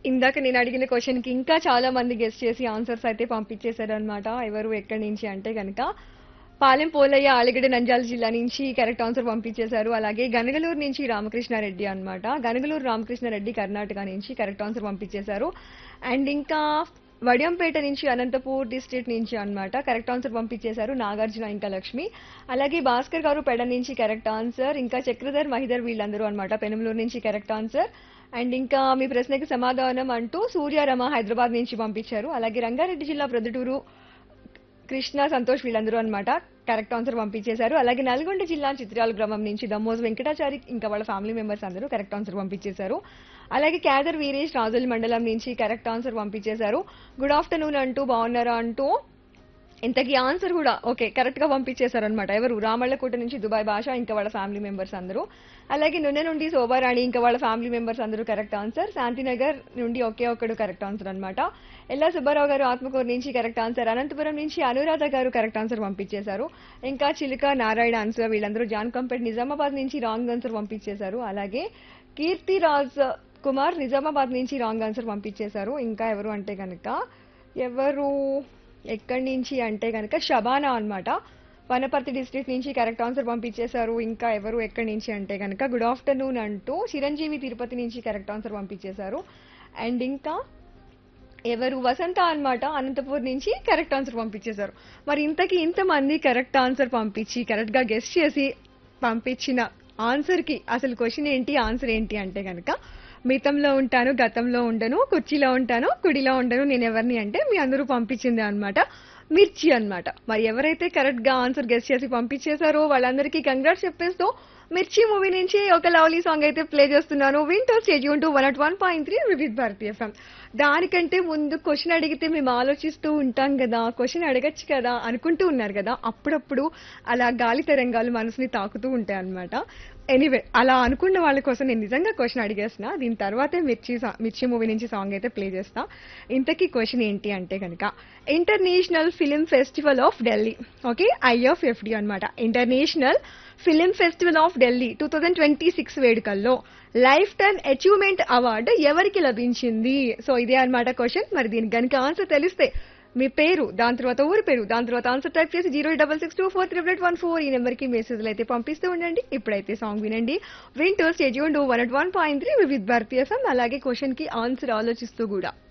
ఇందాక నేను అడిగిన క్వశ్చన్ కి ఇంకా చాలా మంది గెస్ట్ చేసి ఆన్సర్స్ అయితే పంపించేశారు అనమాట ఎవరు ఎక్కడి నుంచి అంటే కనుక పాలెం పోలయ్య ఆలగడ్డ నంద్యాల జిల్లా నుంచి కరెక్ట్ ఆన్సర్ పంపించేశారు అలాగే గనగలూరు నుంచి రామకృష్ణారెడ్డి అన్నమాట గనగలూరు రామకృష్ణారెడ్డి కర్ణాటక నుంచి కరెక్ట్ ఆన్సర్ పంపించేశారు అండ్ ఇంకా వడియంపేట నుంచి అనంతపూర్ డిస్ట్రిక్ట్ నుంచి అన్నమాట కరెక్ట్ ఆన్సర్ పంపించేశారు నాగార్జున ఇంకా లక్ష్మి అలాగే భాస్కర్ గారు పెడ నుంచి కరెక్ట్ ఆన్సర్ ఇంకా చక్రధర్ మహిధర్ వీళ్ళందరూ అన్నమాట పెనుమలూరు నుంచి కరెక్ట్ ఆన్సర్ అండ్ ఇంకా మీ ప్రశ్నకి సమాధానం అంటూ సూర్యారమ హైదరాబాద్ నుంచి పంపించారు అలాగే రంగారెడ్డి జిల్లా ప్రొద్దుటూరు కృష్ణ సంతోష్ వీళ్ళందరూ అన్నమాట కరెక్ట్ ఆన్సర్ పంపించేశారు అలాగే నల్గొండ జిల్లా చిత్రాల గ్రామం నుంచి దమ్మోజ్ వెంకటాచారి ఇంకా వాళ్ళ ఫ్యామిలీ మెంబర్స్ అందరూ కరెక్ట్ ఆన్సర్ పంపించేశారు అలాగే క్యాదర్ వీరేష్ రాజోలి మండలం నుంచి కరెక్ట్ ఆన్సర్ పంపించేశారు గుడ్ ఆఫ్టర్నూన్ అంటూ బాగున్నారా అంటూ ఇంతకీ ఆన్సర్ కూడా ఓకే కరెక్ట్ గా పంపించేశారు అనమాట ఎవరు రామళ్ళకోట నుంచి దుబాయ్ భాష ఇంకా వాళ్ళ ఫ్యామిలీ మెంబర్స్ అందరూ అలాగే నున్నె నుండి శోభారాణి ఇంకా వాళ్ళ ఫ్యామిలీ మెంబర్స్ అందరూ కరెక్ట్ ఆన్సర్ శాంతినగర్ నుండి ఒకే ఒక్కడు కరెక్ట్ ఆన్సర్ అన్నమాట ఎల్లా సుబ్బారావు గారు ఆత్మకూరు నుంచి కరెక్ట్ ఆన్సర్ అనంతపురం నుంచి అనురాధ గారు కరెక్ట్ ఆన్సర్ పంపించేశారు ఇంకా చిలుక నారాయణ ఆన్సర్ వీళ్ళందరూ జాన్ కంపెట్ నిజామాబాద్ నుంచి రాంగ్ ఆన్సర్ పంపించేశారు అలాగే కీర్తిరాజ్ కుమార్ నిజామాబాద్ నుంచి రాంగ్ ఆన్సర్ పంపించేశారు ఇంకా ఎవరు అంటే కనుక ఎవరు ఎక్కడి నుంచి అంటే కనుక షబానా అన్నమాట వనపర్తి డిస్ట్రిక్ట్ నుంచి కరెక్ట్ ఆన్సర్ పంపించేశారు ఇంకా ఎవరు ఎక్కడి నుంచి అంటే కనుక గుడ్ ఆఫ్టర్నూన్ అంటూ చిరంజీవి తిరుపతి నుంచి కరెక్ట్ ఆన్సర్ పంపించేశారు అండ్ ఇంకా ఎవరు వసంత అన్నమాట అనంతపూర్ నుంచి కరెక్ట్ ఆన్సర్ పంపించేశారు మరి ఇంతకీ ఇంతమంది కరెక్ట్ ఆన్సర్ పంపించి కరెక్ట్ గా గెస్ట్ చేసి పంపించిన ఆన్సర్ కి అసలు క్వశ్చన్ ఏంటి ఆన్సర్ ఏంటి అంటే కనుక మితంలో ఉంటాను గతంలో ఉండను కుర్చీలో ఉంటాను కుడిలో ఉండను నేను ఎవరిని అంటే మీ అందరూ పంపించింది అన్నమాట మిర్చి అన్నమాట మరి ఎవరైతే కరెక్ట్ గా ఆన్సర్ గెస్ట్ చేసి పంపించేశారో వాళ్ళందరికీ కంగ్రాట్స్ చెప్పేస్తూ మిర్చి మూవీ నుంచి ఒక లవ్లీ సాంగ్ అయితే ప్లే చేస్తున్నాను వింటో stage two one at one point three Vividh Bharati FM దానికంటే ముందు క్వశ్చన్ అడిగితే మేము ఆలోచిస్తూ ఉంటాం కదా క్వశ్చన్ అడగచ్చు కదా అనుకుంటూ ఉన్నారు కదా అప్పుడప్పుడు అలా గాలి తరంగాలు మనసుని తాకుతూ ఉంటాయి అన్నమాట ఎనీవే అలా అనుకున్న వాళ్ళ కోసం నేను నిజంగా క్వశ్చన్ అడిగేసిన దీని తర్వాతే మిర్చి సా- మిర్చి మూవీ నుంచి సాంగ్ అయితే ప్లే చేస్తా ఇంతకీ క్వశ్చన్ ఏంటి అంటే కనుక international film festival of Delhi okay IFFD అన్నమాట international film festival of Delhi two thousand twenty six వేడుకల్లో లైఫ్ టైమ్ అచీవ్మెంట్ అవార్డు ఎవరికి లభించింది సో ఇదే అన్నమాట క్వశ్చన్ మరి దీనికి గనుక ఆన్సర్ తెలిస్తే మీ పేరు దాని తర్వాత ఊరి పేరు దాని తర్వాత ఆన్సర్ టైప్ చేసి zero double six two four triple eight one four ఈ నెంబర్కి మెసేజ్లు అయితే పంపిస్తూ ఉండండి ఇప్పుడైతే సాంగ్ వినండి వింటూ stage one one at one point three Vividh Bharati FM అలాగే క్వశ్చన్ కి ఆన్సర్ ఆలోచిస్తూ కూడా